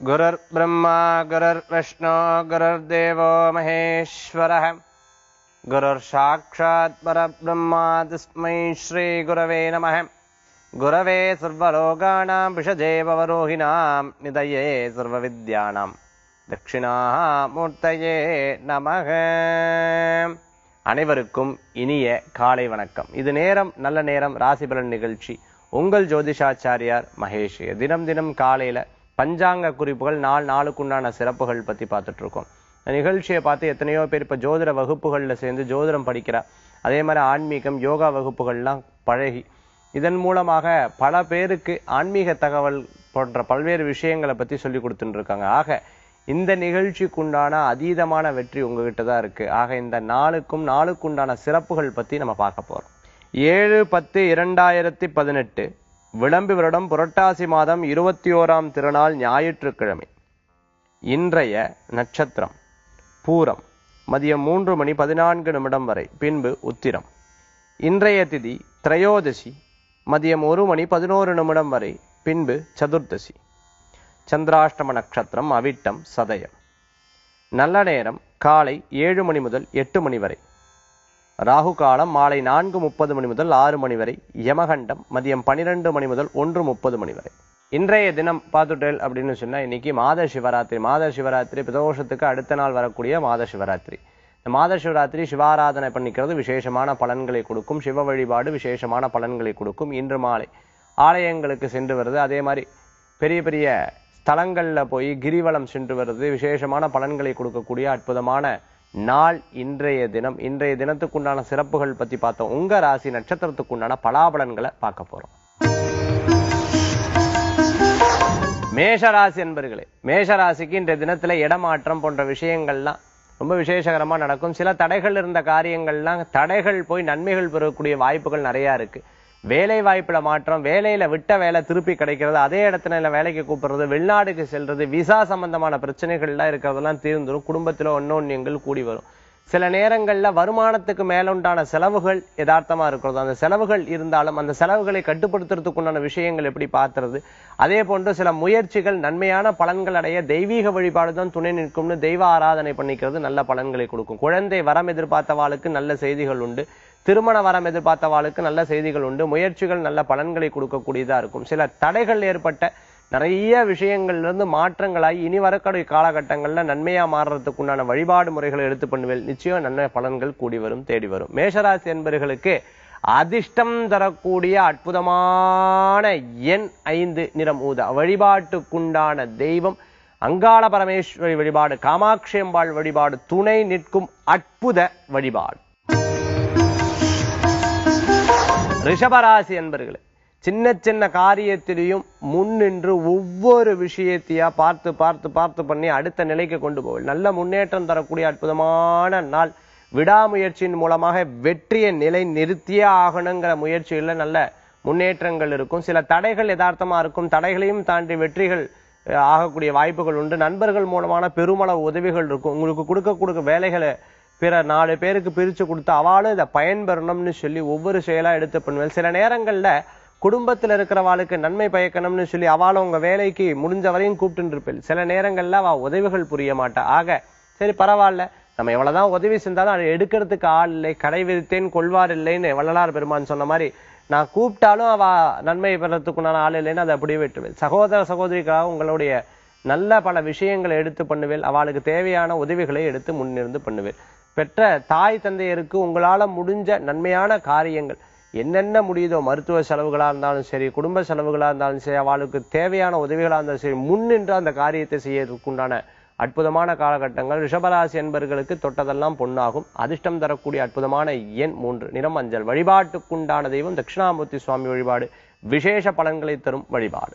गुरुर्ब्रह्मा गुरुर्विष्णु गुरुर्देवो महेश्वरः गुरुर्साक्षात् परब्रह्मा तस्मै श्रीगुरवे नमः गुरवे सर्वलोकानां विषजे भवरोहिणां निधये सर्वविद्यानां தட்சிணாக மூர்த்தயே நமக அனைவருக்கும் இனிய காலை வணக்கம் இது நேரம் நல்ல நேரம் ராசிபலன் நிகழ்ச்சி உங்கள் ஜோதிஷாச்சாரியார் மகேஷ் தினம் தினம் காலையில பஞ்சாங்க குறிப்புகள் நாள் நாளுக்குண்டான சிறப்புகள் பத்தி பார்த்துட்டு இருக்கோம் இந்த நிகழ்ச்சியை பார்த்து எத்தனையோ பேர் இப்ப ஜோதிட வகுப்புகள்ல சேர்ந்து ஜோதிடம் படிக்கிறா அதே மாதிரி ஆன்மீகம் யோகா வகுப்புகள்லாம் பழகி இதன் மூலமாக பல பேருக்கு ஆன்மீக தகவல் போன்ற பல்வேறு விஷயங்களை பத்தி சொல்லி கொடுத்துட்டு இருக்காங்க ஆக இந்த நிகழ்ச்சிக்குண்டான அதீதமான வெற்றி உங்ககிட்ட தான் இருக்கு ஆக இந்த நாளுக்கும் நாளுக்குண்டான சிறப்புகள் பத்தி நம்ம பார்க்க போறோம் ஏழு பத்து இரண்டாயிரத்தி பதினெட்டு விளம்பி வருடம் புரட்டாசி மாதம் இருபத்தி ஓராம் திருநாள் ஞாயிற்றுக்கிழமை இன்றைய நட்சத்திரம் பூரம் மதியம் மூன்று மணி பதினான்கு நிமிடம் வரை பின்பு உத்திரம் இன்றைய திதி திரையோதசி மதியம் ஒரு மணி பதினோரு நிமிடம் வரை பின்பு சதுர்தசி சந்திராஷ்டம நட்சத்திரம் அவிட்டம் சதயம் நல்ல நேரம் காலை ஏழு மணி முதல் எட்டு மணி வரை ராகு காலம் மாலை நான்கு முப்பது மணி முதல் ஆறு மணி வரை யமகண்டம் மதியம் பனிரெண்டு மணி முதல் ஒன்று முப்பது மணி வரை இன்றைய தினம் பார்த்துட்டேல் அப்படின்னு சொன்னா இன்னைக்கு மாத சிவராத்திரி மாத சிவராத்திரி பிரதோஷத்துக்கு அடுத்த நாள் வரக்கூடிய மாத சிவராத்திரி இந்த மாத சிவராத்திரி சிவாராதனை பண்ணிக்கிறது விசேஷமான பலன்களை கொடுக்கும் சிவ வழிபாடு விசேஷமான பலன்களை கொடுக்கும் இன்று மாலை ஆலயங்களுக்கு சென்று வருது அதே மாதிரி பெரிய பெரிய ஸ்தலங்கள்ல போய் கிரிவலம் சென்று வருது விசேஷமான பலன்களை கொடுக்கக்கூடிய அற்புதமான நாள் இன்றைய தினம் இன்றைய தினத்துக்குண்டான சிறப்புகள் பத்தி பார்த்தோம் உங்க ராசி நட்சத்திரத்துக்குண்டான பலாபலன்களை பார்க்க போறோம் மேஷராசி என்பர்களே மேஷராசிக்கு இன்றைய தினத்துல இடமாற்றம் போன்ற விஷயங்கள்லாம் ரொம்ப விசேஷகரமா நடக்கும் சில தடைகள் இருந்த காரியங்கள்லாம் தடைகள் போய் நன்மைகள் பெறக்கூடிய வாய்ப்புகள் நிறைய இருக்கு வேலை வாய்ப்புல மாற்றம் வேலையில விட்ட வேலை திருப்பி கிடைக்கிறது அதே இடத்துல வேலைக்கு கூப்பிடுறது வெளிநாடுக்கு செல்றது விசா சம்பந்தமான பிரச்சனைகள்லாம் இருக்கிறதெல்லாம் தீர்ந்துரும் குடும்பத்துல ஒன்னொன்னியங்கள் கூடி வரும் சில நேரங்கள்ல வருமானத்துக்கு மேலுண்டான செலவுகள் யதார்த்தமா இருக்கிறது அந்த செலவுகள் இருந்தாலும் அந்த செலவுகளை கட்டுப்படுத்துறதுக்குண்டான விஷயங்கள் எப்படி பார்த்துறது அதே போன்று சில முயற்சிகள் நன்மையான பலன்கள் அடைய தெய்வீக வழிபாடு தான் துணை நிற்கும்னு தெய்வ ஆராதனை பண்ணிக்கிறது நல்ல பலன்களை கொடுக்கும் குழந்தை வரம் எதிர்பார்த்தவாளுக்கு நல்ல செய்திகள் உண்டு திருமண வரம் எதிர்பார்த்தவாளுக்கு நல்ல செய்திகள் உண்டு முயற்சிகள் நல்ல பலன்களை கொடுக்கக்கூடியதா இருக்கும் சில தடைகள் ஏற்பட்ட நிறைய விஷயங்கள்ல இருந்து மாற்றங்களாகி இனி வரக்கூடிய காலகட்டங்கள்ல நன்மையா மாறுறதுக்கு உண்டான வழிபாடு முறைகளை எடுத்து பண்ணுவேன் நிச்சயம் நல்ல பலன்கள் கூடி வரும் தேடி வரும் மேஷராசி என்பவர்களுக்கு அதிர்ஷ்டம் தரக்கூடிய அற்புதமான எண் ஐந்து நிறம் ஊதா வழிபாட்டுக்குண்டான தெய்வம் அங்காள பரமேஸ்வரி வழிபாடு காமாட்சி அம்பாள் வழிபாடு துணை நிற்கும் அற்புத வழிபாடு ரிஷபராசி என்பர்களே சின்ன சின்ன காரியத்திலையும் முன்னின்று ஒவ்வொரு விஷயத்தையா பார்த்து பார்த்து பார்த்து பண்ணி அடுத்த நிலைக்கு கொண்டு போவல் நல்ல முன்னேற்றம் தரக்கூடிய அற்புதமான நாள் விடாமுயற்சியின் மூலமாக வெற்றியை நிலை நிறுத்தியே ஆகணுங்கிற முயற்சியில நல்ல முன்னேற்றங்கள் இருக்கும் சில தடைகள் யதார்த்தமா இருக்கும் தடைகளையும் தாண்டி வெற்றிகள் அஹ், ஆகக்கூடிய வாய்ப்புகள் உண்டு நண்பர்கள் மூலமான பெருமளவு உதவிகள் இருக்கும் உங்களுக்கு கொடுக்க கொடுக்க வேலைகளை பிற நாலு பேருக்கு பிரிச்சு கொடுத்து அவளும் இதை பயன்பெறணும்னு சொல்லி ஒவ்வொரு செயலா எடுத்து பண்ணுவேன் சில நேரங்கள்ல குடும்பத்துல இருக்கிறவாளுக்கு நன்மை பயக்கணும்னு சொல்லி அவளும் உங்க வேலைக்கு முடிஞ்ச வரையும் கூப்பிட்டு இருப்பேன் சில நேரங்கள்ல அவ உதவிகள் புரிய மாட்டா ஆக சரி பரவாயில்ல நம்ம எவ்வளவுதான் உதவி செஞ்சாலும் அதை எடுக்கிறதுக்கு ஆள் இல்லை கடை விரித்தேன் கொள்வார் இல்லைன்னு வள்ளலார் பெருமான் சொன்ன மாதிரி நான் கூப்பிட்டாலும் அவ நன்மை பெறத்துக்குண்டான ஆள் இல்லைன்னு அதை அப்படியே விட்டுவேன் சகோதர சகோதரிக்காக உங்களுடைய நல்ல பல விஷயங்களை எடுத்து பண்ணுவேன் அவளுக்கு தேவையான உதவிகளை எடுத்து முன்னிருந்து பண்ணுவேன் பெற்ற தாய் தந்தையருக்கு உங்களால முடிஞ்ச நன்மையான காரியங்கள் என்னென்ன முடியுதோ மருத்துவ செலவுகளா இருந்தாலும் சரி குடும்ப செலவுகளா இருந்தாலும் சரி அவளுக்கு தேவையான உதவிகளா இருந்தாலும் சரி முன்னின்று அந்த காரியத்தை செய்யறதுக்குண்டான அற்புதமான காலகட்டங்கள் ரிஷபராசி என்பர்களுக்கு தொட்டதெல்லாம் பொன்னாகும் அதிர்ஷ்டம் தரக்கூடிய அற்புதமான எண் மூன்று நிறம் மஞ்சள் வழிபாட்டுக்குண்டான தெய்வம் தட்சிணாமூர்த்தி சுவாமி வழிபாடு விசேஷ பலன்களை தரும் வழிபாடு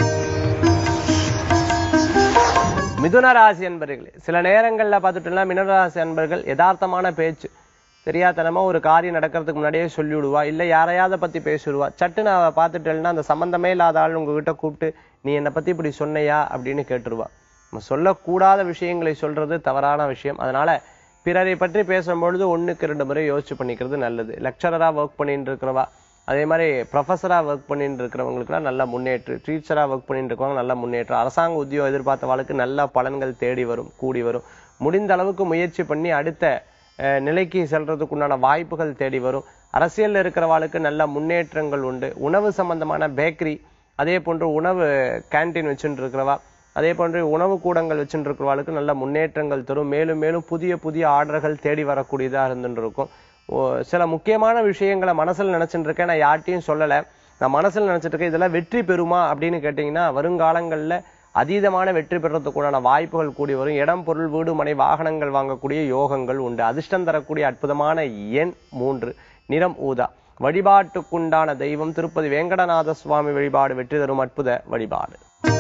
மிதுன ராசி அன்பர்களே சில நேரங்கள்ல பார்த்துட்டோம்னா மிதுனராசி அன்பர்கள் யதார்த்தமான பேச்சு தெரியாதனமா ஒரு காரியம் நடக்கிறதுக்கு முன்னாடியே சொல்லிவிடுவா இல்ல யாரையாவது பத்தி பேசிடுவா சட்டுன்னு அவ பார்த்துட்டேன்னா அந்த சம்பந்தமே இல்லாத ஆள் உங்ககிட்ட கூப்பிட்டு நீ என்னை பத்தி இப்படி சொன்னையா அப்படின்னு கேட்டுருவா நம்ம சொல்லக்கூடாத விஷயங்களை சொல்றது தவறான விஷயம் அதனால பிறரை பற்றி பேசும்பொழுது ஒண்ணுக்கு ரெண்டு முறை யோசிச்சு பண்ணிக்கிறது நல்லது லெக்சரரா ஒர்க் பண்ணிட்டு இருக்கிறவா அதே மாதிரி ப்ரொஃபஸராக ஒர்க் பண்ணிட்டு இருக்கிறவங்களுக்குலாம் நல்ல முன்னேற்றம் டீச்சராக ஒர்க் பண்ணிட்டு இருக்கவங்க நல்ல முன்னேற்றம் அரசாங்க உத்தியோகம் எதிர்பார்த்தவாளுக்கு நல்ல பலன்கள் தேடி வரும் கூடி வரும் முடிந்த அளவுக்கு முயற்சி பண்ணி அடுத்த அஹ், நிலைக்கு செல்றதுக்குண்டான வாய்ப்புகள் தேடி வரும் அரசியல்ல இருக்கிறவாளுக்கு நல்ல முன்னேற்றங்கள் உண்டு உணவு சம்பந்தமான பேக்கரி அதே போன்று உணவு கேண்டீன் வச்சுட்டு இருக்கிறவா அதே போன்று உணவு கூடங்கள் வச்சுட்டு இருக்கிறவாளுக்கு நல்ல முன்னேற்றங்கள் தரும் மேலும் மேலும் புதிய புதிய ஆர்டர்கள் தேடி வரக்கூடியதா இருந்துட்டு இருக்கும் ஓ, சில முக்கியமான விஷயங்களை மனசுல நினைச்சிட்டு இருக்கேன் நான் யார்ட்டையும் சொல்லல நான் மனசுல நினைச்சிட்டு இருக்கேன் இதெல்லாம் வெற்றி பெறுமா அப்படின்னு கேட்டீங்கன்னா வருங்காலங்கள்ல அதீதமான வெற்றி பெறத்துக்குண்டான வாய்ப்புகள் கூடி வரும் இடம் பொருள் வீடு மனை வாகனங்கள் வாங்கக்கூடிய யோகங்கள் உண்டு அதிர்ஷ்டம் தரக்கூடிய அற்புதமான எண் மூன்று நிறம் ஊதா வழிபாட்டுக்குண்டான தெய்வம் திருப்பதி வேங்கடநாத சுவாமி வழிபாடு வெற்றி தரும் அற்புத வழிபாடு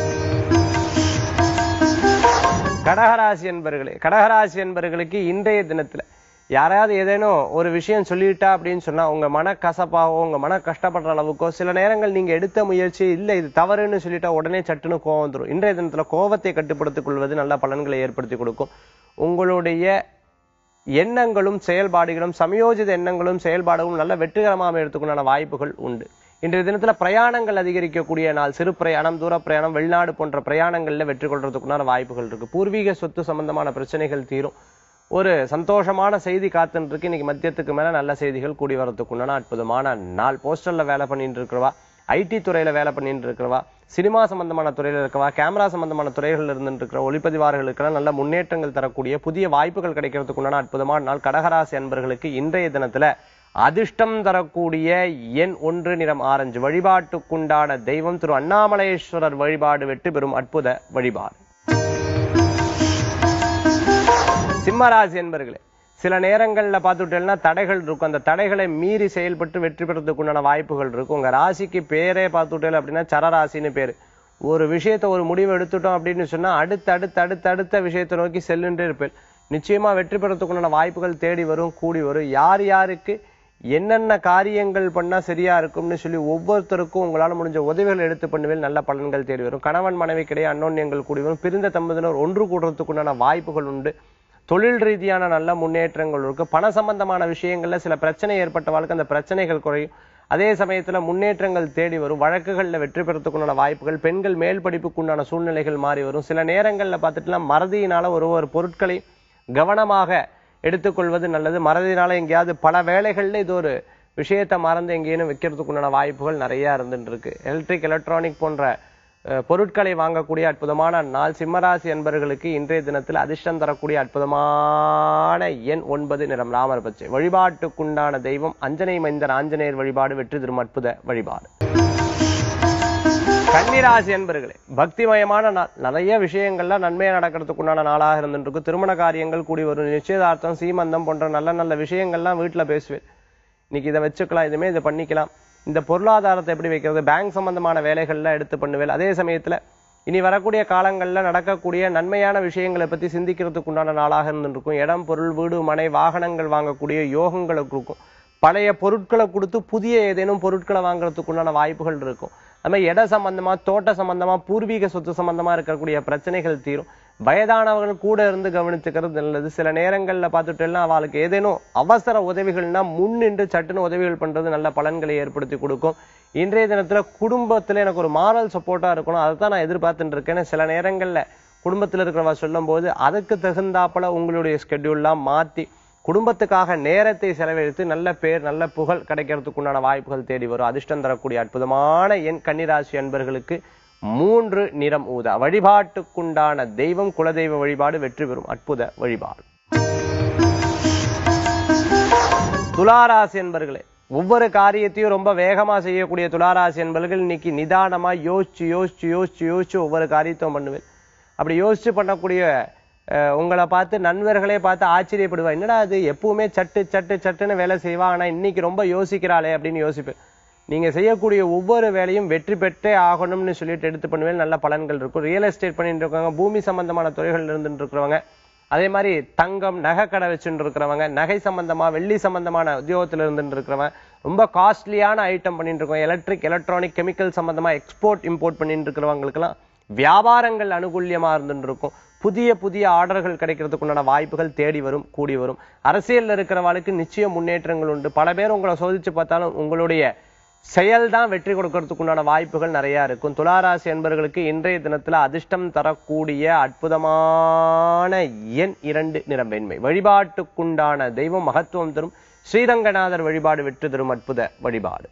கடகராசி என்பர்களே கடகராசி என்பர்களுக்கு இன்றைய தினத்துல யாராவது ஏதேனும் ஒரு விஷயம் சொல்லிட்டா அப்படின்னு சொன்னா உங்க மன கசப்பாவோ உங்க மன கஷ்டப்படுற அளவுக்கோ சில நேரங்கள் நீங்க எடுத்த முயற்சி இல்ல இது தவறுன்னு சொல்லிட்டா உடனே சட்டுன்னு கோவம் வந்துரும் இன்றைய தினத்துல கோவத்தை கட்டுப்படுத்திக் கொள்வது நல்ல பலன்களை ஏற்படுத்தி கொடுக்கும் உங்களுடைய எண்ணங்களும் செயல்பாடுகளும் சமயோஜித எண்ணங்களும் செயல்பாடுகளும் நல்ல வெற்றிகரமாக அமையறதுக்குண்டான வாய்ப்புகள் உண்டு இன்றைய தினத்துல பிரயாணங்கள் அதிகரிக்கக்கூடிய நாள் சிறு பிரயாணம் தூர பிரயாணம் வெளிநாடு போன்ற பிரயாணங்கள்ல வெற்றி கொள்றதுக்குண்டான வாய்ப்புகள் இருக்கு பூர்வீக சொத்து சம்பந்தமான பிரச்சனைகள் தீரும் ஒரு சந்தோஷமான செய்தி காத்துன்னு இருக்கு இன்னைக்கு மத்தியத்துக்கு மேல நல்ல செய்திகள் கூடி வரதுக்குண்டான அற்புதமான நாள் போஸ்டர்ல வேலை பண்ணிட்டு இருக்கிறவா ஐடி துறையில வேலை பண்ணிட்டு இருக்கிறவா சினிமா சம்பந்தமான துறையில இருக்கவா கேமரா சம்பந்தமான துறைகள் இருந்துட்டு இருக்கிற ஒளிப்பதிவாளர்களுக்கெல்லாம் நல்ல முன்னேற்றங்கள் தரக்கூடிய புதிய வாய்ப்புகள் கிடைக்கிறதுக்குண்டான அற்புதமான நாள் கடகராசி அன்பர்களுக்கு இன்றைய தினத்துல அதிர்ஷ்டம் தரக்கூடிய எண் ஒன்று நிறம் ஆரஞ்சு வழிபாட்டுக்குண்டான தெய்வம் திரு அண்ணாமலையேஸ்வரர் வழிபாடு வெற்றி பெறும் அற்புத வழிபாடு சிம்மராசி என்பர்களே சில நேரங்கள்ல பார்த்துட்டேன்னா தடைகள் இருக்கும் அந்த தடைகளை மீறி செயல்பட்டு வெற்றி பெறதுக்குண்டான வாய்ப்புகள் இருக்கும் உங்க ராசிக்கு பேரே பார்த்துட்டேன் அப்படின்னா சரராசின்னு பேரு ஒரு விஷயத்தை ஒரு முடிவு எடுத்துட்டோம் அப்படின்னு சொன்னா அடுத்து அடுத்து அடுத்து அடுத்த விஷயத்தை நோக்கி செல்லுன்றே இருப்பேன் நிச்சயமா வெற்றி பெறத்துக்குண்டான வாய்ப்புகள் தேடி வரும் கூடி வரும் யார் யாருக்கு என்னென்ன காரியங்கள் பண்ணா சரியா இருக்கும்னு சொல்லி ஒவ்வொருத்தருக்கும் உங்களால முடிஞ்ச உதவிகள் எடுத்து பண்ணுவேல் நல்ல பலன்கள் தேடி வரும் கணவன் மனைவிக்கிடையே அன்னோன்யங்கள் கூடி வரும் பிரிந்த தம்பதியினர் ஒன்று கூடுறதுக்குண்டான வாய்ப்புகள் உண்டு தொழில் ரீதியான நல்ல முன்னேற்றங்கள் இருக்கு பண சம்பந்தமான விஷயங்கள்ல சில பிரச்சனை ஏற்பட்டவாளுக்கு அந்த பிரச்சனைகள் குறையும் அதே சமயத்துல முன்னேற்றங்கள் தேடி வரும் வழக்குகள்ல வெற்றி பெறத்துக்குண்டான வாய்ப்புகள் பெண்கள் மேல் படிப்புக்குண்டான சூழ்நிலைகள் மாறி வரும் சில நேரங்கள்ல பார்த்துட்டுலாம் மறதியினால ஒரு ஒரு பொருட்களை கவனமாக எடுத்துக்கொள்வது நல்லது மறதியினால எங்கேயாவது பல வேலைகள்ல இது ஒரு விஷயத்தை மறந்து எங்கேயும் வைக்கிறதுக்குண்டான வாய்ப்புகள் நிறைய இருந்துட்டு இருக்கு எலக்ட்ரிக் எலக்ட்ரானிக் போன்ற அஹ், பொருட்களை வாங்கக்கூடிய அற்புதமான நாள் சிம்மராசி என்பவர்களுக்கு இன்றைய தினத்தில் அதிர்ஷ்டம் தரக்கூடிய அற்புதமான எண் ஒன்பது நிறம் ராமர் பச்சை வழிபாட்டுக்குண்டான தெய்வம் அஞ்சனை மைந்தன் ஆஞ்சநேயர் வழிபாடு வெற்றி தரும் அற்புத வழிபாடு கன்னிராசி என்பர்களே பக்திமயமான நாள் நிறைய விஷயங்கள்ல நன்மையா நடக்கிறதுக்குண்டான நாளாக இருந்துட்டு இருக்கும் திருமண காரியங்கள் கூடி வரும் நிச்சயதார்த்தம் சீமந்தம் போன்ற நல்ல நல்ல விஷயங்கள்லாம் வீட்டுல பேசுவேன் இன்னைக்கு இதை வச்சுக்கலாம் இதுமே இதை பண்ணிக்கலாம் இந்த பொருளாதாரத்தை எப்படி வைக்கிறது பேங்க் சம்பந்தமான வேலைகள்ல எடுத்து பண்ணுவேன் அதே சமயத்துல இனி வரக்கூடிய காலங்கள்ல நடக்கக்கூடிய நன்மையான விஷயங்களை பத்தி சிந்திக்கிறதுக்கு உண்டான நாளாக இருந்துட்டு இருக்கும் இடம் பொருள் வீடு மனை வாகனங்கள் வாங்கக்கூடிய யோகங்களுக்கு இருக்கும் பழைய பொருட்களை கொடுத்து புதிய ஏதேனும் பொருட்களை வாங்குறதுக்கு உண்டான வாய்ப்புகள் இருக்கும் அது மாதிரி இட சம்பந்தமா தோட்ட சம்பந்தமா பூர்வீக சொத்து சம்பந்தமா இருக்கக்கூடிய பிரச்சனைகள் தீரும் வயதானவர்கள் கூட இருந்து கவனிச்சுக்கிறது நல்லது சில நேரங்கள்ல பார்த்துட்டேன்னா அவளுக்கு ஏதேனும் அவசர உதவிகள்னா முன்னின்று சட்டுன்னு உதவிகள் பண்றது நல்ல பலன்களை ஏற்படுத்தி கொடுக்கும் இன்றைய தினத்துல குடும்பத்துல எனக்கு ஒரு மாரல் சப்போர்ட்டா இருக்கணும் அதை தான் நான் எதிர்பார்த்துட்டு இருக்கேன் சில நேரங்கள்ல குடும்பத்துல இருக்கிறவா சொல்லும் போது அதுக்கு தகுந்தாப்புல உங்களுடைய ஸ்கெட்யூல்லாம் மாத்தி குடும்பத்துக்காக நேரத்தை செலவழித்து நல்ல பேர் நல்ல புகழ் கிடைக்கிறதுக்கு உண்டான வாய்ப்புகள் தேடி வரும் அதிர்ஷ்டம் தரக்கூடிய அற்புதமான என் கன்னிராசி அன்பர்களுக்கு மூன்று நிறம் ஊதா வழிபாட்டுக்குண்டான தெய்வம் குலதெய்வ வழிபாடு வெற்றி பெறும் அற்புத வழிபாடு துளாராசி என்பர்களே ஒவ்வொரு காரியத்தையும் ரொம்ப வேகமா செய்யக்கூடிய துளாராசி என்பர்கள் இன்னைக்கு நிதானமா யோசிச்சு யோசிச்சு யோசிச்சு யோசிச்சு ஒவ்வொரு காரியத்தையும் பண்ணுவேன் அப்படி யோசிச்சு பண்ணக்கூடிய அஹ், உங்களை பார்த்து நண்பர்களே பார்த்து ஆச்சரியப்படுவா என்னடா அது எப்பவுமே சட்டு சட்டு சட்டுன்னு வேலை செய்வா ஆனா இன்னைக்கு ரொம்ப யோசிக்கிறாளே அப்படின்னு யோசிப்பேன் நீங்க செய்யக்கூடிய ஒவ்வொரு வேலையும் வெற்றி பெற்றே ஆகணும்னு சொல்லிட்டு எடுத்து பண்ணுவேன் நல்ல பலன்கள் இருக்கும் ரியல் எஸ்டேட் பண்ணிட்டு இருக்கவங்க பூமி சம்பந்தமான துறைகள் இருந்துட்டு இருக்கிறவங்க அதே மாதிரி தங்கம் நகை கடை வச்சுட்டு இருக்கிறவங்க நகை சம்பந்தமா வெள்ளி சம்பந்தமான உத்தியோகத்துல இருந்துட்டு இருக்கிறவங்க ரொம்ப காஸ்ட்லியான ஐட்டம் பண்ணிட்டு இருக்கவங்க எலக்ட்ரிக் எலக்ட்ரானிக் கெமிக்கல் சம்பந்தமா எக்ஸ்போர்ட் இம்போர்ட் பண்ணிட்டு இருக்கிறவங்களுக்கெல்லாம் வியாபாரங்கள் அனுகூல்யமா இருந்துட்டு இருக்கும் புதிய புதிய ஆர்டர்கள் கிடைக்கிறதுக்கு உண்டான வாய்ப்புகள் தேடி வரும் கூடி வரும் அரசியல்ல இருக்கிறவங்களுக்கு நிச்சயம் முன்னேற்றங்கள் உண்டு பல பேர் உங்களை சோதிச்சு பார்த்தாலும் உங்களுடைய செயல் தான் வெற்றி கொடுக்கறதுக்கு உண்டான வாய்ப்புகள் நிறைய இருக்கும் துளாராசி என்பவர்களுக்கு இன்றைய தினத்துல அதிர்ஷ்டம் தரக்கூடிய அற்புதமான எண் இரண்டு நிறம் வெண்மை வழிபாட்டுக்குண்டான தெய்வம் மகத்துவம் தரும் ஸ்ரீரங்கநாதர் வழிபாடு வெற்றி தரும் அற்புத வழிபாடு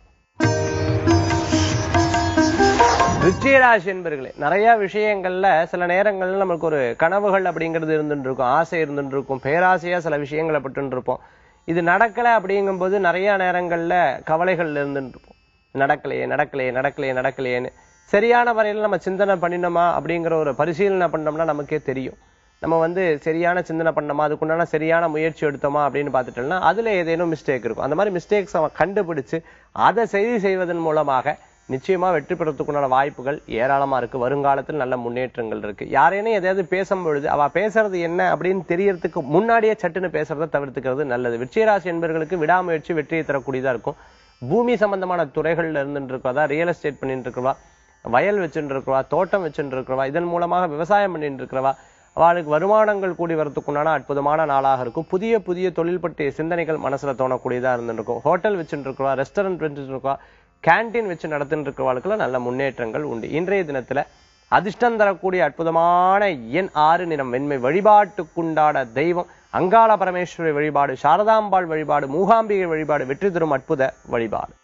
ருச்சிராசி என்பர்களே நிறைய விஷயங்கள்ல சில நேரங்கள்ல நமக்கு ஒரு கனவுகள் அப்படிங்கிறது இருந்துட்டு இருக்கும் ஆசை இருந்துட்டு இருக்கும் பேராசையா சில விஷயங்களை பட்டு இருப்போம் இது நடக்கல அப்படிங்கும்போது நிறைய நேரங்கள்ல கவலைகள் இருந்துட்டு இருப்போம் நடக்கலையே நடக்கலையே நடக்கலையே நடக்கலையேன்னு சரியான வரையில நம்ம சிந்தனை பண்ணினோமா அப்படிங்கிற ஒரு பரிசீலனை பண்ணோம்னா நமக்கே தெரியும் நம்ம வந்து சரியான சிந்தனை பண்ணோமா அதுக்குண்டான சரியான முயற்சி எடுத்தோமா அப்படின்னு பார்த்துட்டோம்னா அதுல ஏதேனும் மிஸ்டேக் இருக்கும் அந்த மாதிரி மிஸ்டேக்ஸ் அவன் கண்டுபிடிச்சு அதை சரி செய்வதன் மூலமாக நிச்சயமா வெற்றி பெறத்துக்குண்டான வாய்ப்புகள் ஏராளமா இருக்கு வருங்காலத்தில் நல்ல முன்னேற்றங்கள் இருக்கு யாரேனும் எதையாவது பேசும் பொழுது அவ பேசுறது என்ன அப்படின்னு தெரியறதுக்கு முன்னாடியே சட்டுன்னு பேசுறதை தவிர்த்துக்கிறது நல்லது விருச்சிகராசி என்பவர்களுக்கு விடாமுயற்சி வெற்றியை தரக்கூடியதா இருக்கும் பூமி சம்பந்தமான துறைகள்ல இருந்துட்டு இருக்கிறதா ரியல் எஸ்டேட் பண்ணிட்டு இருக்கிறவா வயல் வச்சுட்டு இருக்கிறவா தோட்டம் வச்சுட்டு இருக்கிறவா இதன் மூலமாக விவசாயம் பண்ணிட்டு இருக்கிறவா அவளுக்கு வருமானங்கள் கூடி வரத்துக்குண்டான அற்புதமான நாளாக இருக்கும் புதிய புதிய தொழில் பற்றிய சிந்தனைகள் மனசுல தோணக்கூடியதா இருந்துருக்கும் ஹோட்டல் வச்சுட்டு இருக்கிறவா ரெஸ்டாரண்ட் வச்சுட்டு இருக்கவா கேண்டீன் வச்சு நடத்திட்டு இருக்கிறவர்களுக்குலாம் நல்ல முன்னேற்றங்கள் உண்டு இன்றைய தினத்துல அதிர்ஷ்டம் தரக்கூடிய அற்புதமான எண் ஆறு நிறம் வெண்மை வழிபாட்டுக்குண்டான தெய்வம் அங்காள பரமேஸ்வரி வழிபாடு சாரதாம்பாள் வழிபாடு மூகாம்பிகை வழிபாடு வெற்றி தரும் அற்புத வழிபாடு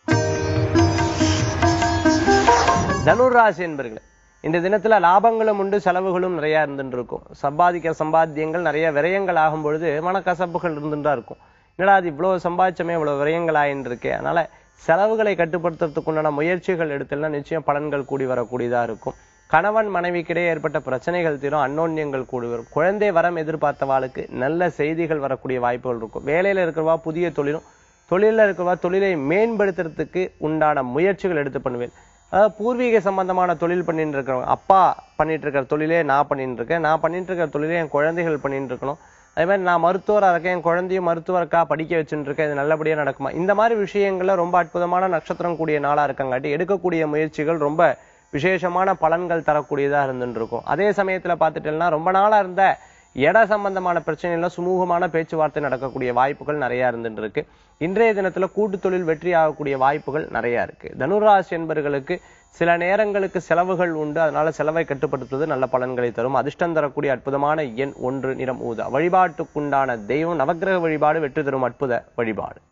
தனுராசி என்பர்களே இந்த தினத்துல லாபங்களும் உண்டு செலவுகளும் நிறைய இருந்துட்டு இருக்கும் சம்பாதிக்கிற சம்பாத்தியங்கள் நிறைய விரயங்கள் ஆகும் பொழுது மனக்கசப்புகள் இருந்துட்டு இருக்கும் என்னடா அது இவ்வளவு சம்பாதிச்சமே இவ்வளவு விரயங்கள் ஆயின்னு இருக்கே அதனால செலவுகளை கட்டுப்படுத்துறதுக்கு உண்டான முயற்சிகள் எடுத்தெல்லாம் நிச்சயம் பலன்கள் கூடி வரக்கூடியதா இருக்கும் கணவன் மனைவிக்கிடையே ஏற்பட்ட பிரச்சனைகள் தீரும் அன்னோன்யங்கள் கூடி வரும் குழந்தை வரம் எதிர்பார்த்தவாளுக்கு நல்ல செய்திகள் வரக்கூடிய வாய்ப்புகள் இருக்கும் வேலையில இருக்கிறவா புதிய தொழிலும் தொழில இருக்கிறவா தொழிலை மேம்படுத்துறதுக்கு உண்டான முயற்சிகள் எடுத்து பண்ணுவேன் அதாவது பூர்வீக சம்பந்தமான தொழில் பண்ணிட்டு இருக்கிறவங்க அப்பா பண்ணிட்டு இருக்கிற தொழிலே நான் பண்ணிட்டு இருக்கேன் நான் பண்ணிட்டு இருக்கிற தொழிலே என் குழந்தைகள் பண்ணிட்டு இருக்கணும் அதே மாதிரி நான் மருத்துவராக இருக்கேன் என் குழந்தையும் மருத்துவருக்கா படிக்க வச்சுட்டு இருக்கேன் இது நல்லபடியா நடக்குமா இந்த மாதிரி விஷயங்கள்ல ரொம்ப அற்புதமான நட்சத்திரம் கூடிய நாளா இருக்கங்காட்டி எடுக்கக்கூடிய முயற்சிகள் ரொம்ப விசேஷமான பலன்கள் தரக்கூடியதா இருந்துட்டு இருக்கும் அதே சமயத்துல பார்த்துட்டேன்னா ரொம்ப நாளா இருந்த இட சம்பந்தமான பிரச்சனைகள்ல சுமூகமான பேச்சுவார்த்தை நடக்கக்கூடிய வாய்ப்புகள் நிறைய இருந்துட்டு இருக்கு இன்றைய தினத்துல கூட்டு தொழில் வெற்றி ஆகக்கூடிய வாய்ப்புகள் நிறைய இருக்கு தனுராசி என்பவர்களுக்கு சில நேரங்களுக்கு செலவுகள் உண்டு அதனால செலவை கட்டுப்படுத்துவது நல்ல பலன்களை தரும் அதிர்ஷ்டம் தரக்கூடிய அற்புதமான எண் ஒன்று நிறம் ஊதா வழிபாட்டுக்குண்டான தெய்வம் நவக்கிரக வழிபாடு வெற்றி தரும் அற்புத வழிபாடு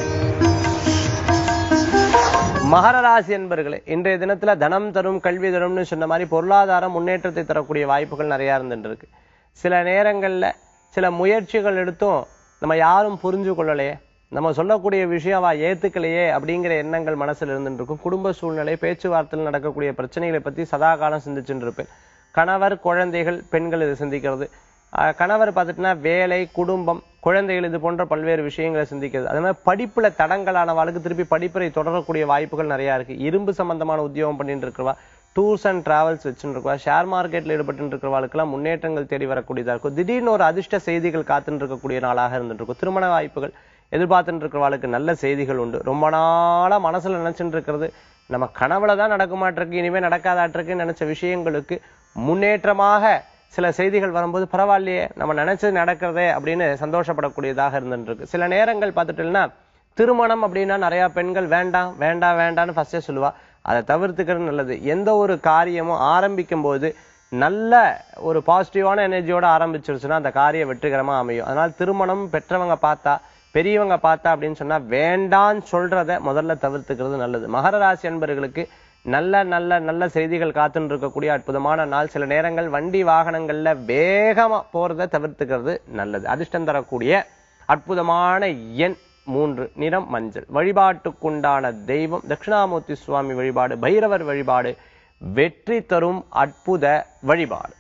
மகர ராசி என்பர்களே இன்றைய தினத்துல தனம் தரும் கல்வி தரும்னு சொன்ன மாதிரி பொருளாதார முன்னேற்றத்தை தரக்கூடிய வாய்ப்புகள் நிறைய இருந்துட்டு இருக்கு சில நேரங்கள்ல சில முயற்சிகள் எடுத்தும் நம்ம யாரும் புரிஞ்சு கொள்ளலையே நம்ம சொல்லக்கூடிய விஷயம் அவ ஏத்துக்கலையே அப்படிங்கிற எண்ணங்கள் மனசுல இருந்துட்டு இருக்கும் குடும்ப சூழ்நிலை பேச்சுவார்த்தையில் நடக்கக்கூடிய பிரச்சனைகளை பத்தி சதா காலம் சிந்திச்சுட்டு இருப்பேன் கணவர் குழந்தைகள் பெண்கள் இது சிந்திக்கிறது ஆஹ் கணவர் பார்த்துட்டுனா வேலை குடும்பம் குழந்தைகள் இது போன்ற பல்வேறு விஷயங்களை சிந்திக்கிறது அதே மாதிரி படிப்புல தடங்கலான வாழ்க்கை திருப்பி படிப்பை தொடரக்கூடிய வாய்ப்புகள் நிறைய இருக்கு இரும்பு சம்பந்தமான உத்தியோகம் பண்ணிட்டு இருக்கிறவா டூர்ஸ் அண்ட் டிராவல்ஸ் வச்சுட்டு இருக்கவா ஷேர் மார்க்கெட்ல ஈடுபட்டு இருக்கிறவாளுக்கெல்லாம் முன்னேற்றங்கள் தேடி வரக்கூடியதா இருக்கும் திடீர்னு ஒரு அதிர்ஷ்ட செய்திகள் காத்துட்டு இருக்கக்கூடிய நாளாக இருந்துட்டு இருக்கும் திருமண வாய்ப்புகள் எதிர்பார்த்துட்டு இருக்கிறவாளுக்கு நல்ல செய்திகள் உண்டு ரொம்ப நாளா மனசுல நினைச்சுட்டு இருக்கிறது நம்ம கனவுல தான் நடக்க மாட்டிருக்கு இனிமே நடக்காதாட்டிருக்குன்னு நினைச்ச விஷயங்களுக்கு முன்னேற்றமாக சில செய்திகள் வரும்போது பரவாயில்லையே நம்ம நினைச்சது நடக்கிறதே அப்படின்னு சந்தோஷப்படக்கூடியதாக இருந்துட்டு இருக்கு சில நேரங்கள் பார்த்துட்டோம்னா திருமணம் அப்படின்னா நிறைய பெண்கள் வேண்டாம் வேண்டாம் வேண்டாம்னு ஃபர்ஸ்டே சொல்லுவா அதை தவிர்த்துக்கிறது நல்லது எந்த ஒரு காரியமும் ஆரம்பிக்கும் போது நல்ல ஒரு பாசிட்டிவான எனர்ஜியோட ஆரம்பிச்சிருச்சுன்னா அந்த காரியம் வெற்றிகரமா அமையும் அதனால திருமணம் பெற்றவங்க பார்த்தா பெரியவங்க பார்த்தா அப்படின்னு சொன்னா வேண்டான்னு சொல்றத முதல்ல தவிர்த்துக்கிறது நல்லது மகர ராசி அன்பர்களுக்கு நல்ல நல்ல நல்ல செய்திகள் காத்துன்னு இருக்கக்கூடிய அற்புதமான நாள் சில நேரங்கள் வண்டி வாகனங்கள்ல வேகமா போறதை தவிர்த்துக்கிறது நல்லது அதிர்ஷ்டம் தரக்கூடிய அற்புதமான எண் மூன்று நிறம் மஞ்சள் வழிபாட்டுக்குண்டான தெய்வம் தட்சிணாமூர்த்தி சுவாமி வழிபாடு பைரவர் வழிபாடு வெற்றி தரும் அற்புத வழிபாடு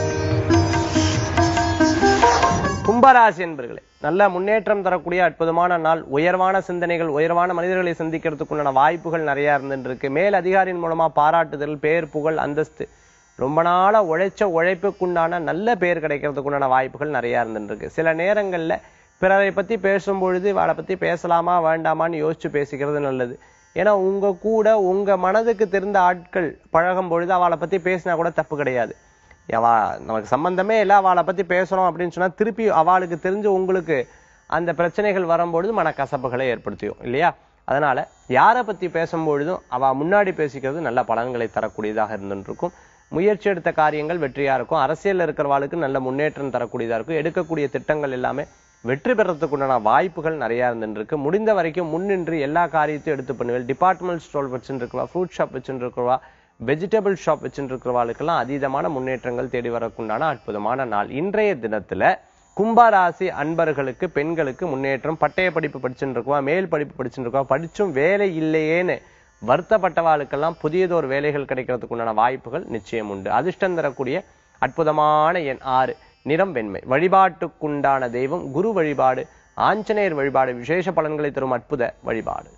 கும்பராசி என்பர்களே நல்ல முன்னேற்றம் தரக்கூடிய அற்புதமான நாள் உயர்வான சிந்தனைகள் உயர்வான மனிதர்களை சந்திக்கிறதுக்குண்டான வாய்ப்புகள் நிறைய இருந்துட்டு இருக்கு மேல் அதிகாரியின் மூலமா பாராட்டுதல் பேர் புகழ் அந்தஸ்து ரொம்ப நாளா உழைச்ச உழைப்புக்குண்டான நல்ல பேர் கிடைக்கிறதுக்குண்டான வாய்ப்புகள் நிறைய இருந்துட்டு இருக்கு சில நேரங்கள்ல பிறரை பத்தி பேசும் பொழுது அவளை பத்தி பேசலாமா வேண்டாமான்னு யோசிச்சு பேசிக்கிறது நல்லது ஏன்னா உங்க கூட உங்க மனதுக்கு தெரிந்த ஆட்கள் பழகும் பொழுது அவளை பத்தி பேசினா கூட தப்பு கிடையாது அவா நமக்கு சம்பந்தமே இல்லை அவளை பத்தி பேசுறோம் அப்படின்னு சொன்னா திருப்பி அவளுக்கு தெரிஞ்சு உங்களுக்கு அந்த பிரச்சனைகள் வரும்பொழுது மனக்கசப்புகளை ஏற்படுத்தியும் இல்லையா அதனால யாரை பத்தி பேசும்பொழுதும் அவ முன்னாடி பேசிக்கிறது நல்ல பலன்களை தரக்கூடியதாக இருந்துருக்கும் முயற்சி எடுத்த காரியங்கள் வெற்றியா இருக்கும் அரசியல்ல இருக்கிறவாளுக்கு நல்ல முன்னேற்றம் தரக்கூடியதா இருக்கும் எடுக்கக்கூடிய திட்டங்கள் எல்லாமே வெற்றி பெறத்துக்கு உண்டான வாய்ப்புகள் நிறைய இருந்துருக்கு முடிந்த வரைக்கும் முன்னின்று எல்லா காரியத்தையும் எடுத்து பண்ணுவேன் டிபார்ட்மெண்ட் ஸ்டோர் வச்சுட்டு இருக்கிறவா ஃப்ரூட் ஷாப் வச்சுட்டு இருக்கிறவா வெஜிடபிள் ஷாப் வச்சுட்டு இருக்கிறவாளுக்கெல்லாம் அதீதமான முன்னேற்றங்கள் தேடி வரக்குண்டான அற்புதமான நாள் இன்றைய தினத்துல கும்பராசி அன்பர்களுக்கு பெண்களுக்கு முன்னேற்றம் பட்டய படிப்பு படிச்சுட்டு இருக்கவா மேல் படிப்பு படிச்சுட்டு இருக்கவா படிச்சும் வேலை இல்லையேன்னு வருத்தப்பட்டவாளுக்கெல்லாம் புதியதொரு வேலைகள் கிடைக்கிறதுக்கு உண்டான வாய்ப்புகள் நிச்சயம் உண்டு அதிர்ஷ்டம் தரக்கூடிய அற்புதமான எண் ஆறு நிறம் வெண்மை வழிபாட்டுக்குண்டான தெய்வம் குரு வழிபாடு ஆஞ்சநேயர் வழிபாடு விசேஷ பலன்களை தரும் அற்புத வழிபாடு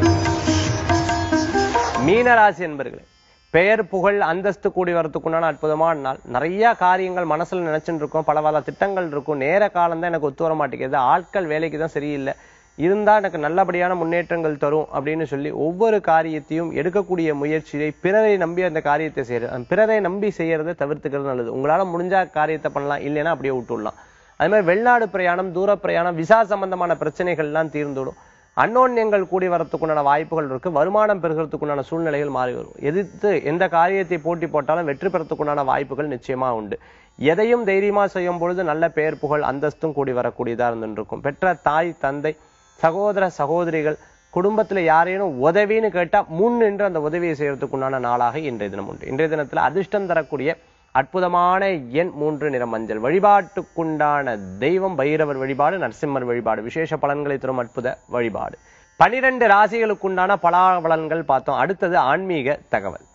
மீனராசி என்பர்களே பெயர் புகழ் அந்தஸ்து கூடி வரத்துக்குண்டான அற்புதமான நாள் நிறைய காரியங்கள் மனசுல நினைச்சுட்டு இருக்கோம் பல பல திட்டங்கள் இருக்கும் நேர காலம் தான் எனக்கு ஒத்து வர மாட்டேங்குது ஆட்கள் வேலைக்கு தான் சரியில்லை இருந்தா எனக்கு நல்லபடியான முன்னேற்றங்கள் தரும் அப்படின்னு சொல்லி ஒவ்வொரு காரியத்தையும் எடுக்கக்கூடிய முயற்சியை பிறரை நம்பி அந்த காரியத்தை செய்யறது அந்த பிறரை நம்பி செய்யறதை தவிர்த்துக்கிறது நல்லது உங்களால முடிஞ்சா காரியத்தை பண்ணலாம் இல்லைன்னா அப்படியே விட்டுடலாம் அது மாதிரி வெளிநாடு பிரயாணம் தூர பிரயாணம் விசா சம்பந்தமான பிரச்சனைகள்லாம் தீர்ந்துடும் அன்னோன்யங்கள் கூடி வரத்துக்குண்டான வாய்ப்புகள் இருக்கு வருமானம் பெறுகிறதுக்குண்டான சூழ்நிலைகள் மாறி வரும் எதிர்த்து எந்த காரியத்தை போட்டி போட்டாலும் வெற்றி பெறத்துக்குண்டான வாய்ப்புகள் நிச்சயமா உண்டு எதையும் தைரியமா செய்யும் பொழுது நல்ல பெயர் புகழ் அந்தஸ்தும் கூடி வரக்கூடியதா இருந்துருக்கும் பெற்ற தாய் தந்தை சகோதர சகோதரிகள் குடும்பத்துல யாரேனும் உதவின்னு கேட்டா முன் நின்று அந்த உதவியை செய்யறதுக்குண்டான நாளாக இன்றைய தினம் உண்டு இன்றைய தினத்துல அதிர்ஷ்டம் தரக்கூடிய அற்புதமான எண் மூன்று நிற மஞ்சள் வழிபாட்டுக்குண்டான தெய்வம் பைரவர் வழிபாடு நரசிம்மர் வழிபாடு விசேஷ பலன்களை தரும் அற்புத வழிபாடு பனிரெண்டு ராசிகளுக்குண்டான பலாபலன்கள் பார்த்தோம் அடுத்தது ஆன்மீக தகவல்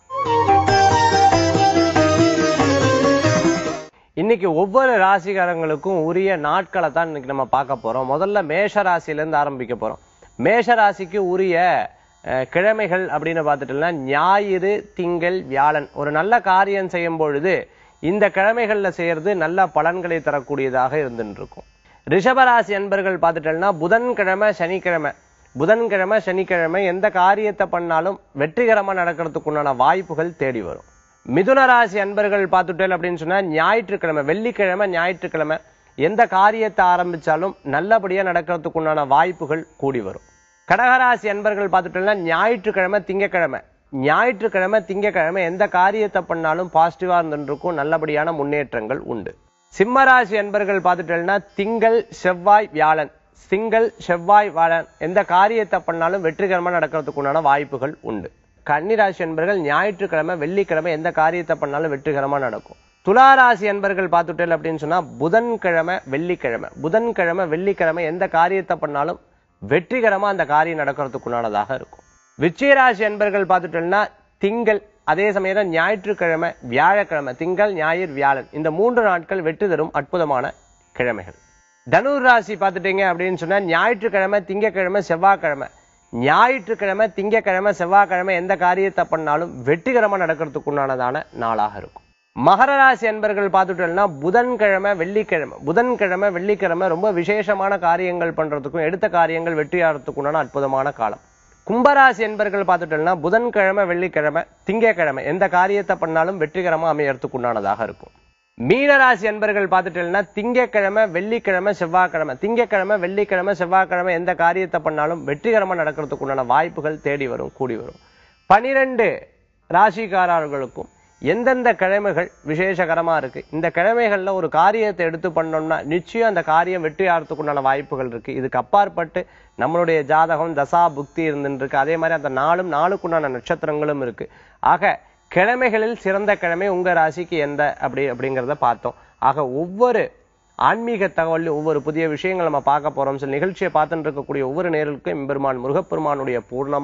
இன்னைக்கு ஒவ்வொரு ராசிகாரங்களுக்கும் உரிய நாட்களை தான் இன்னைக்கு நம்ம பார்க்க போறோம் முதல்ல மேஷ ராசியில இருந்து ஆரம்பிக்க போறோம் மேஷ ராசிக்கு உரிய அஹ், கிழமைகள் அப்படின்னு பார்த்துட்டோம்னா ஞாயிறு திங்கள் வியாழன் ஒரு நல்ல காரியம் செய்யும் பொழுது இந்த கிழமைகள்ல செய்யறது நல்ல பலன்களை தரக்கூடியதாக இருந்துட்டு இருக்கும் ரிஷபராசி அன்பர்கள் பார்த்துட்டோம்னா புதன்கிழமை சனிக்கிழமை புதன்கிழமை சனிக்கிழமை எந்த காரியத்தை பண்ணாலும் வெற்றிகரமா நடக்கிறதுக்குண்டான வாய்ப்புகள் தேடி வரும் மிதுன ராசி அன்பர்கள் பார்த்துட்டேன் அப்படின்னு சொன்னா ஞாயிற்றுக்கிழமை வெள்ளிக்கிழமை ஞாயிற்றுக்கிழமை எந்த காரியத்தை ஆரம்பிச்சாலும் நல்லபடியா நடக்கிறதுக்குண்டான வாய்ப்புகள் கூடி வரும் கடகராசி அன்பர்கள் பார்த்துட்டோம்னா ஞாயிற்றுக்கிழமை திங்கக்கிழமை ஞாயிற்றுக்கிழமை திங்கக்கிழமை எந்த காரியத்தை பண்ணாலும் பாசிட்டிவா இருந்துருக்கும் நல்லபடியான முன்னேற்றங்கள் உண்டு சிம்மராசி அன்பர்கள் பார்த்துட்டோம்னா திங்கள் செவ்வாய் வியாழன் திங்கள் செவ்வாய் வியாழன் எந்த காரியத்தை பண்ணாலும் வெற்றிகரமா நடக்கிறதுக்குண்டான வாய்ப்புகள் உண்டு கன்னிராசி என்பர்கள் ஞாயிற்றுக்கிழமை வெள்ளிக்கிழமை எந்த காரியத்தை பண்ணாலும் வெற்றிகரமா நடக்கும் துளாராசி என்பர்கள் பார்த்துட்டேன் அப்படின்னு சொன்னா புதன்கிழமை வெள்ளிக்கிழமை புதன்கிழமை வெள்ளிக்கிழமை எந்த காரியத்தை பண்ணாலும் வெற்றிகரமா அந்த காரியம் நடக்கிறதுக்குண்டானதாக இருக்கும் விச்சயராசி என்பர்கள் பார்த்துட்டோம்னா திங்கள் அதே சமயம் ஞாயிற்றுக்கிழமை வியாழக்கிழமை திங்கள் ஞாயிறு வியாழன் இந்த மூன்று நாட்கள் வெற்றி தரும் அற்புதமான கிழமைகள் தனுர் ராசி பார்த்துட்டீங்க அப்படின்னு சொன்னா ஞாயிற்றுக்கிழமை திங்கக்கிழமை செவ்வாய்க்கிழமை ஞாயிற்றுக்கிழமை திங்கக்கிழமை செவ்வாய்க்கிழமை எந்த காரியத்தை பண்ணாலும் வெற்றிகரமா நடக்கிறதுக்குண்டானதான நாளாக இருக்கும் மகர ராசி அன்பர்கள் பார்த்துட்டோம்னா புதன்கிழமை வெள்ளிக்கிழமை புதன்கிழமை வெள்ளிக்கிழமை ரொம்ப விசேஷமான காரியங்கள் பண்றதுக்கும் எடுத்த காரியங்கள் வெற்றியாகிறதுக்குண்டான அற்புதமான காலம் கும்பராசி என்பர்கள் பார்த்துட்டோம்னா புதன்கிழமை வெள்ளிக்கிழமை திங்கக்கிழமை எந்த காரியத்தை பண்ணாலும் வெற்றிகரமா அமையறதுக்குண்டானதாக இருக்கும் மீனராசி அன்பர்கள் பார்த்துட்டேன்னா திங்கக்கிழமை வெள்ளிக்கிழமை செவ்வாய்க்கிழமை திங்கக்கிழமை வெள்ளிக்கிழமை செவ்வாய்க்கிழமை எந்த காரியத்தை பண்ணாலும் வெற்றிகரமா நடக்கிறதுக்கு உண்டான வாய்ப்புகள் தேடி வரும் கூடி வரும் பனிரெண்டு ராசிக்காரர்களுக்கும் எந்தெந்த கிழமைகள் விசேஷகரமா இருக்கு இந்த கிழமைகள்ல ஒரு காரியத்தை எடுத்து பண்ணோம்னா நிச்சயம் அந்த காரியம் வெற்றி ஆகிறதுக்கு உண்டான வாய்ப்புகள் இருக்கு இதுக்கு அப்பாற்பட்டு நம்மளுடைய ஜாதகம் தசா புக்தி இருந்துட்டு இருக்கு அதே மாதிரி அந்த நாளும் நாளுக்குண்டான நட்சத்திரங்களும் இருக்கு ஆக கிழமைகளில் சிறந்த கிழமை உங்க ராசிக்கு எந்த அப்படி அப்படிங்கிறத பார்த்தோம் ஆக ஒவ்வொரு ஆன்மீக தகவல் ஒவ்வொரு புதிய விஷயங்கள் நம்ம பார்க்க போறோம் சில நிகழ்ச்சியை பார்த்துட்டு இருக்கக்கூடிய ஒவ்வொரு நேர்களுக்கும் எம்பெருமான் முருகப்பெருமானுடைய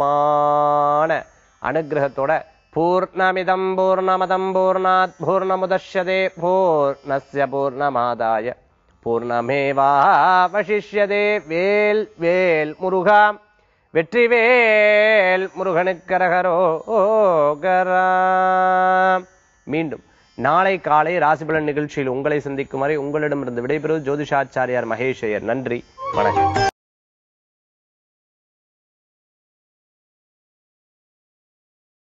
பூர்ணமான அனுகிரகத்தோட பூர்ணமிதம் பூர்ணமதம் பூர்ணாத் பூர்ணமுதஷ்யதே பூர்ணஸ்ய பூர்ணமாதாய பூர்ணமேவாவசிஷ்யதே வேல் வேல் முருகா வெற்றிவேல் முருகனுக்கரகரோகரா மீண்டும் நாளை காலை ராசிபலன் நிகழ்ச்சியில் உங்களை சந்திக்கும் வரை உங்களிடமிருந்து விடைபெறுவது ஜோதிஷாச்சாரியார் மகேஷ் ஐயர் நன்றி வணக்கம்